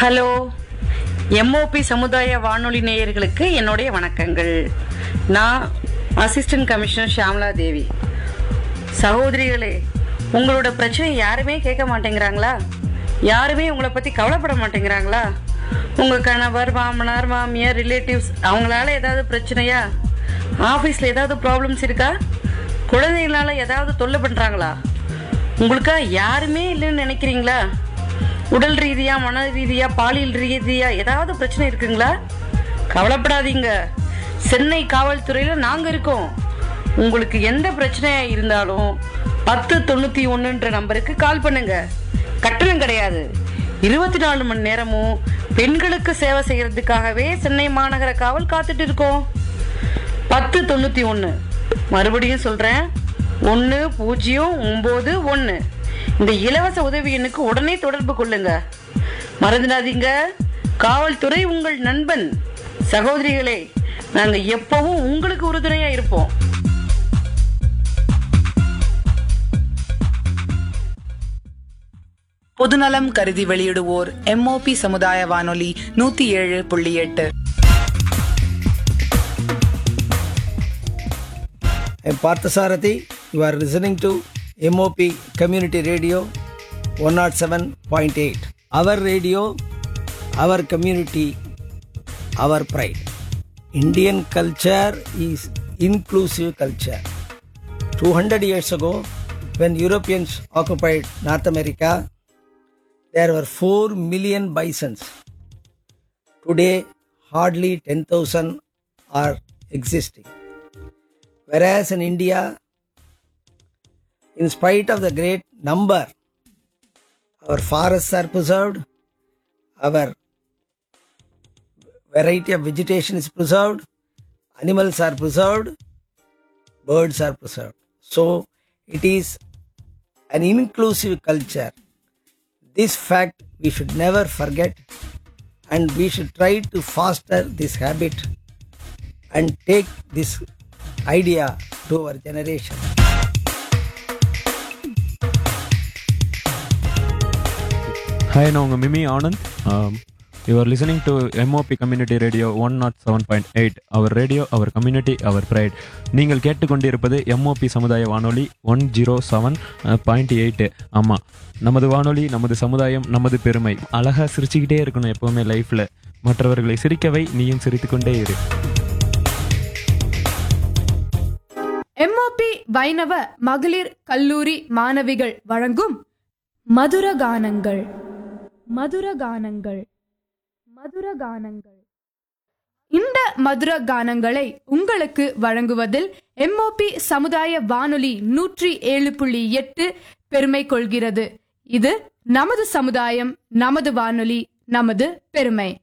Hello MOP சமுதாய வானொலி நேயர்களுக்கு என்னுடைய வணக்கங்கள் நான் அசிஸ்டன்ட் கமிஷனர் ஷியாமலா தேவி சகோதரிகளே உங்களோட பிரச்சனை யாருமே கேட்க மாட்டேங்கிறாங்களா யாருமே உங்களை பற்றி கவலைப்பட மாட்டேங்கிறாங்களா உங்கள் கணவர் மாமனார் மாமியார் ரிலேட்டிவ்ஸ் அவங்களால ஏதாவது பிரச்சனையா ஆஃபீஸில் ஏதாவது ப்ராப்ளம்ஸ் இருக்கா குழந்தைங்களால ஏதாவது தொல்லை பண்ணுறாங்களா உங்களுக்கா யாருமே இல்லைன்னு நினைக்கிறீங்களா உடல் ரீதியா மன ரீதியா பாலியல் ரீதியா ஏதாவது பிரச்சனை இருக்குங்களா கவலைப்படாதீங்க சென்னை காவல்துறையில நாங்க இருக்கோம் உங்களுக்கு எந்த பிரச்சனையா இருந்தாலும் பத்து தொண்ணூத்தி ஒண்ணுன்ற நம்பருக்கு கால் பண்ணுங்க கட்டணம் கிடையாது இருபத்தி நாலு மணி நேரமும் பெண்களுக்கு சேவை செய்யறதுக்காகவே சென்னை மாநகர காவல் காத்துட்டு இருக்கோம் பத்து தொண்ணூத்தி ஒன்று மறுபடியும் சொல்றேன் ஒன்று பூஜ்ஜியம் ஒம்பது ஒன்று இந்த இலவச உதவி எண்ணுக்கு உடனே தொடர்பு கொள்ளுங்க மறந்துடாதீங்க காவல்துறை உங்கள் நண்பன் சகோதரிகளே நாங்க எப்பவும் உங்களுக்கு உறுதுணையா இருப்போம் பொதுநலம் கருதி வெளியிடுவோர் எம்ஓபி சமுதாய வானொலி நூத்தி ஏழு புள்ளி எட்டு I'm Parthasarathi. You are listening to MOP Community Radio 107.8. Our radio, our community, our pride. Indian culture is inclusive culture. 200 years ago, when Europeans occupied North America, there were 4 million bisons. Today, hardly 10,000 are existing. Whereas in India, in spite of the great number, our forests are preserved, our variety of vegetation is preserved, animals are preserved, birds are preserved. So it is an inclusive culture. This fact we should never forget and we should try to foster this habit and take this idea to our generation. Hi நான் உங்கள் Mimi Anand you're listening to MOP community radio one not seven point eight our radio our community our pride நீங்கள் கேட்டுக்கொண்டிருப்பது MOP சமுதாய வானொலி one zero seven point eight ஆமாம் நமது வானொலி நமது சமுதாயம் நமது பெருமை அழகாக சிரிச்சுக்கிட்டே இருக்கணும் எப்போவுமே லைஃப்பில் மற்றவர்களை சிரிக்கவை நீயும் சிரித்துக்கொண்டே இரு எம்ஓபி வைணவ மகளிர் கல்லூரி மாணவிகள் வழங்கும் மதுரகானங்கள் மதுரகானங்கள் மதுரகானங்கள் இந்த மதுர கானங்களை உங்களுக்கு வழங்குவதில் எம்ஓபி சமுதாய வானொலி நூற்றி ஏழு புள்ளி எட்டு பெருமை கொள்கிறது இது நமது சமுதாயம் நமது வானொலி நமது பெருமை